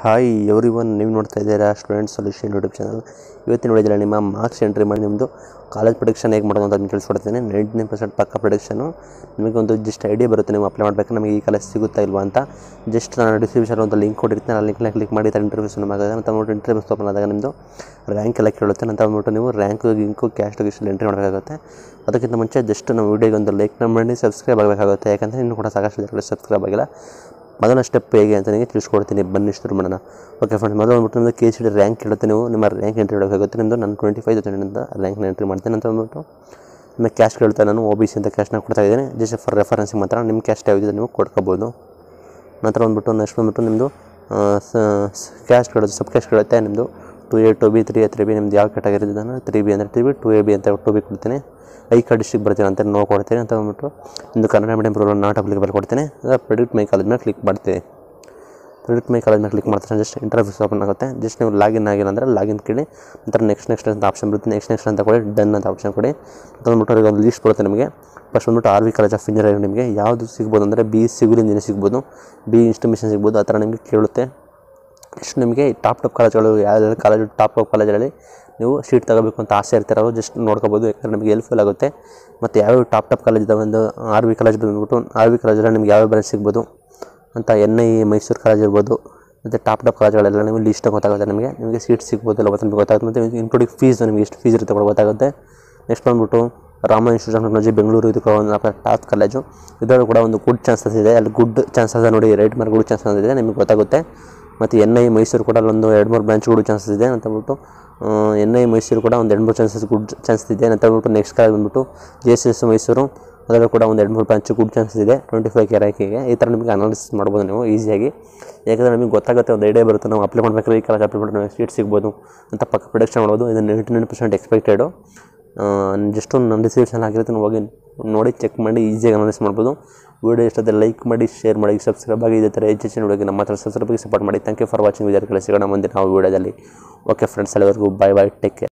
hi every one ನೀವು ನೋಡ್ತಾ ಇದ್ದೀರಾ ಸ್ಟೂಡೆಂಟ್ ಸೊಲ್ಯೂಷನ್ ಯೂಟ್ಯೂಬ್ ಚಾನಲ್ ಇವತ್ತಿನ ನೋಡಿದ್ರೆ ನಿಮ್ಮ ಮಾರ್ಕ್ಸ್ ಎಂಟ್ರಿ ಮಾಡಿ ನಿಮ್ಮದು ಕಾಲೇಜ್ ಪ್ರೊಡಿಕ್ಷನ್ ಹೇಗೆ ಮಾಡೋದು ಅಂತ ತಿಳಿಸ್ಕೊಡ್ತೀನಿ ನೈಂಟಿ ನೈನ್ ಪರ್ಸೆಂಟ್ ಪಕ್ಕ ಪ್ರೊಡಿಕ್ಷನು ನಿಮಗೆ ಒಂದು ಜಸ್ಟ್ ಐಡಿಯಾ ಬರುತ್ತೆ ನೀವು ಅಪ್ಲೈ ಮಾಡಬೇಕು ನಮಗೆ ಈ ಕಾಲೇಜ್ ಸಿಗುತ್ತಾ ಇಲ್ವಾ ಅಂತ ಜಸ್ಟ್ ನಾನು ಡಿಸ್ಕ್ರಿಪ್ಷನ್ ಒಂದು ಲಿಂಕ್ ಕೊಟ್ಟಿರ್ತೀನಿ ಆ ಲಿಂಕ್ನ ಕ್ಲಿಕ್ ಮಾಡಿ ಇಂಟರ್ವ್ಯೂಸ್ ಆಗುತ್ತೆ ಅಂತ ಅಂದ್ಬಿಟ್ಟು ಇಂಟರ್ವ್ಯೂಸ್ ಓಪನ್ ಆದಾಗ ನಿಮ್ಮದು ರ್ಯಾಂಕ್ ಎಲ್ಲ ಕೇಳುತ್ತೆ ಅಂತ ಅಂದ್ಬಿಟ್ಟು ನೀವು ರ್ಯಾಂಕ್ ಗಿಂಕು ಕ್ಯಾಸ್ಟ್ ಗಿಸ್ಟ್ ಎಂಟ್ರಿ ಮಾಡಬೇಕಾಗುತ್ತೆ ಅದಕ್ಕಿಂತ ಮುಂಚೆ ಜಸ್ಟ್ ನಮ್ಮ ವೀಡಿಯೋಗೆ ಒಂದು ಲೈಕ್ನ ಮಾಡಿ ಸಬ್ಸ್ಕ್ರೈಬ್ ಆಗಬೇಕಾಗುತ್ತೆ ಯಾಕಂದರೆ ಇನ್ನೂ ಕೂಡ ಸಾಕಷ್ಟು ಜನಗಳು ಸಬ್ಸ್ಕ್ರೈಬ್ ಆಗಿಲ್ಲ ಮೊದಲ ಸ್ಟೆಪ್ ಹೇಗೆ ಅಂತ ನಿಮಗೆ ತಿಳಿಸ್ಕೊಡ್ತೀನಿ ಬನ್ನಿ ಶುರು ಮಾಡೋಣ ಓಕೆ ಫ್ರೆಂಡ್ಸ್ ಮೊದಲು ಬಂದ್ಬಿಟ್ಟು ನಿಮ್ಮದು ಕೆ ಸಿ ಡಿ ರ್ಯಾಂಕ್ ಇಡುತ್ತೆ ನೀವು ನಿಮ್ಮ ರ್ಯಾಂಕ್ ಎಂಟ್ರಿ ಇಡಬೇಕಾಗುತ್ತೆ ನಿಮ್ಮದು ನಾನು ಟ್ವೆಂಟಿ ಫೈವ್ ತೌಸಂಡಿಂದ ರ್ಯಾಂಕ್ನ ಎಂಟ್ರಿ ಮಾಡ್ತೀನಿ ಅಂತ ಅಂದ್ಬಿಟ್ಟು ನಿಮ್ಮ ಕ್ಯಾಶ್ ಕೇಳ್ತಾ ನಾನು ಒ ಬಿ ಸಿ ಅಂತ ಕ್ಯಾಶ್ನ ಕೊಡ್ತಾ ಇದ್ದೀನಿ ಜಸ್ಟ್ ಫಾರ್ ರೆಫರೆನ್ಸಿಗೆ ಮಾತ್ರ ನಿಮ್ಮ ಕ್ಯಾಸ್ಟ್ ಯಾವಿದೆ ನೀವು ಕೊಡ್ಕೋಬೋದು ನಂತರ ಬಂದ್ಬಿಟ್ಟು ನೆಕ್ಸ್ಟ್ ಬಂದ್ಬಿಟ್ಟು ನಿಮ್ಮದು ಕ್ಯಾಶ್ ಕೇಳೋದು ಸಬ್ ಕ್ಯಾಶ್ ಕೇಳುತ್ತೆ ನಿಮ್ಮದು two A two B three A three B ನಿಮ್ದು ಯಾವ ಕ್ಯಾಟಗರಿ ಇದೆ ನಾನು ತ್ರೀ ಬಿ ಅಂದರೆ three B two A B ಅಂತ ಟು ಬಿ ಕೊಡ್ತೀನಿ ಐ ಕಾರ್ಡ್ ಡಿಸ್ಟಿಕ್ ಬರ್ತೀನಿ ಅಂತ ನೋಡ್ಕೊಡ್ತೀನಿ ಅಂತ ಬಂದ್ಬಿಟ್ಟು ನಿಮ್ಮದು Kannada medium program not applicable ಕೊಡ್ತೀನಿ ಪ್ರೆಡಿಕ್ಟ್ ಮೈ ಕಾಲೇಜ್ ಮೇಲೆ ಕ್ಲಿಕ್ ಮಾಡ್ತೀನಿ ಪ್ರೆಡಿಕ್ಟ್ ಮೈ ಕಾಲೇಜ್ ಮೇಲೆ ಕ್ಲಿಕ್ ಮಾಡ್ತಾರೆ ಜಸ್ಟ್ ಇಂಟರ್ಫೇಸ್ ಓಪನ್ ಆಗುತ್ತೆ ಜಸ್ಟ್ ನೀವು ಲಾಗಿನ್ ಆಗಿಲ್ಲ ಅಂದರೆ ಲಾಗಿನ್ ಕೇಳಿ ನಂತರ ನೆಕ್ಸ್ಟ್ ನೆಕ್ಸ್ಟ್ ಅಂತ ಆಪ್ಷನ್ ಬರುತ್ತೆ ನೆಕ್ಸ್ಟ್ ನೆಕ್ಸ್ಟ್ ಅಂತ ಕೊಡಿ ಡನ್ ಅಂತ ಆಪ್ಷನ್ ಕೊಡಿ ಅಂತ ಬಂದ್ಬಿಟ್ಟು ಅವ್ರಿಗೆ ಒಂದು ಲೀಸ್ಟ್ ಬರುತ್ತೆ ನಿಮಗೆ ಫಸ್ಟ್ ಬಂದ್ಬಿಟ್ಟು R V college of engineering ನಿಮಗೆ ಯಾವುದು ಸಿಗ್ಬೋದು ಅಂದರೆ ಬಿ ಸಿವಿಲ್ ಇಂಜಿನಿಯರ್ ಸಿಗ್ಬೋದು ಬಿ ಇನ್ಸ್ಟಿಟ್ಯೂಷನ್ ಸಿಗ್ಬೋದು ಆ ಥರ ನಿಮಗೆ ಕೇಳುತ್ತೆ ನೆಕ್ಸ್ಟ್ ನಿಮಗೆ ಟಾಪ್ ಟಾಪ್ ಕಾಲೇಜ್ಗಳು ಯಾವ್ಯಾವ ಕಾಲೇಜು ಟಾಪ್ ಟಾಪ್ ಕಾಲೇಜಲ್ಲಿ ನೀವು ಸೀಟ್ ತಗೋಬೇಕು ಅಂತ ಆಸೆ ಇರ್ತಾರೋ ಜಸ್ಟ್ ನೋಡ್ಕೋಬೋದು ಯಾಕಂದರೆ ನಿಮಗೆ ಹೆಲ್ಪ್ಫುಲ್ ಆಗುತ್ತೆ ಮತ್ತು ಯಾವ್ಯಾವ ಟಾಪ್ ಟಾಪ್ ಕಾಲೇಜ್ ಇದಾವೆ ಒಂದು ಆರ್ ವಿ ಕಾಲೇಜ್ ಬಂದ್ಬಿಟ್ಟು ಆರ್ ವಿ ಕಾಲೇಜಲ್ಲಿ ನಿಮ್ಗೆ ಯಾವ್ಯಾವ ಬ್ರಾಂಚ್ ಸಿಗ್ಬೋದು ಅಂತ ಎನ್ ಐ ಮೈಸೂರು ಕಾಲೇಜ್ ಇರ್ಬೋದು ಮತ್ತು ಟಾಪ್ ಟಾಪ್ ಕಾಲೇಜ್ಗಳೆಲ್ಲ ನಿಮಗೆ ಲಿಸ್ಟ್ ಗೊತ್ತಾಗುತ್ತೆ ನಿಮಗೆ ನಿಮಗೆ ಸೀಟ್ ಸಿಗ್ಬೋದು ಇಲ್ಲ ಗೊತ್ತ ನಿಮಗೆ ಗೊತ್ತಾಗುತ್ತೆ ಮತ್ತು ಇನ್ಕ್ಲೂಡಿಂಗ್ ಫೀಸ್ ನಿಮಗೆ ಎಷ್ಟು ಫೀಸ್ ಇರುತ್ತೆ ಕೂಡ ಗೊತ್ತಾಗುತ್ತೆ ನೆಕ್ಸ್ಟ್ ಬಂದ್ಬಿಟ್ಟು Rama institute of technology Bengaluru ಇದು ಕೂಡ ಒಂದು ಟಾಪ್ ಕಾಲೇಜು ಇದರಲ್ಲೂ ಕೂಡ ಒಂದು ಗುಡ್ ಚಾನ್ಸಸ್ ಇದೆ ಅಲ್ಲಿ ಗುಡ್ ಚಾನ್ಸಸ್ ನೋಡಿ ರೈಟ್ ಮಾರ್ಕ್ ಗುಡ್ ಚಾನ್ಸಸ್ ಇದೆ ನಿಮಗೆ ಗೊತ್ತಾಗುತ್ತೆ ಮತ್ತು ಎನ್ ಐ ಮೈಸೂರು ಕೂಡ ಅಲ್ಲೊಂದು ಎರಡು ಮೂರು ಬ್ರಾಂಚ್ ಗುಡ್ ಚಾನ್ಸಸ್ ಇದೆ ಅಂತ ಅಂದ್ಬಿಟ್ಟು ಎನ್ ಐ ಮೈಸೂರು ಕೂಡ ಒಂದು ಎರಡು ಮೂರು ಚಾನ್ಸಸ್ ಗುಡ್ ಚಾನ್ಸಸ್ ಇದೆ ಅಂತ ಅಂದ್ಬಿಟ್ಟು ನೆಕ್ಸ್ಟ್ ಕಾಲೇಜ್ ಬಂದ್ಬಿಟ್ಟು ಜೆ ಎಸ್ ಎಸ್ ಮೈಸೂರು ಅದರಲ್ಲೂ ಕೂಡ ಒಂದು ಎರಡು ಮೂರು ಬ್ರಾಂಚ್ ಗುಡ್ ಚಾನ್ಸಸ್ ಇದೆ ಟ್ವೆಂಟಿ ಫೈವ್ ಕೆ ರ್ಯಾಂಕಿಗೆ ಈ ಥರ ನಿಮಗೆ ಅನಾಲಿಸಿಸ್ ಮಾಡ್ಬೋದು ನೀವು ಈಸಿಯಾಗಿ ಯಾಕಂದರೆ ನಮಗೆ ಗೊತ್ತಾಗುತ್ತೆ ಒಂದು ಐಡಿಯಾ ಬರುತ್ತೆ ನಾವು ಅಪ್ಲೈ ಮಾಡಬೇಕಾದ್ರೆ ಈ ಕಾಲೇಜ್ ಅಪ್ಲೈ ಮಾಡಿದ್ರೆ ನಮಗೆ ಸೀಟ್ ಸಿಗ್ಬೋದು ಅಂತ ಪಕ್ಕ ಪ್ರೊಡಕ್ಷನ್ ಮಾಡೋದು ಇದು ninety nine percent expected just ಒಂದು ನನ್ನ ಡಿಸ್ಕ್ರಿಪ್ಷನ್ ಆಗಿರುತ್ತೆ ನೀವು ಹೋಗಿ ನೋಡಿ ಚೆಕ್ ಮಾಡಿ ಈಸಿಯಾಗಿ ಅನಾಲಿಸ್ ಮಾಡ್ಬೋದು ವೀಡಿಯೋ ಇಷ್ಟದ ಲೈಕ್ ಮಾಡಿ ಶೇರ್ ಮಾಡಿ ಸಬ್ಸ್ಕ್ರೈಬ್ ಆಗಿ ಇದೇ ಥರ ಹೆಚ್ಚು ಹೆಚ್ಚಿನ ಹುಡುಗಿ ನಮ್ಮ ಹತ್ರ ಸಬ್ಸ್ಕ್ರೈಬ್ ಸಪೋರ್ಟ್ ಮಾಡಿ ಥ್ಯಾಂಕ್ ಯು ಫಾರ್ ವಾಚಿಂಗ್ ವಿದ್ಯಾರ್ಥಿಗಳ ಸಿಗೋಣ ಮುಂದೆ ನಾವು ವೀಡಿಯೋದಲ್ಲಿ ಓಕೆ ಫ್ರೆಂಡ್ಸ್ ಎಲ್ಲರಿಗೂ ಬಾಯ್ ಬಾಯ್ ಟೇಕ್ ಕೇರ್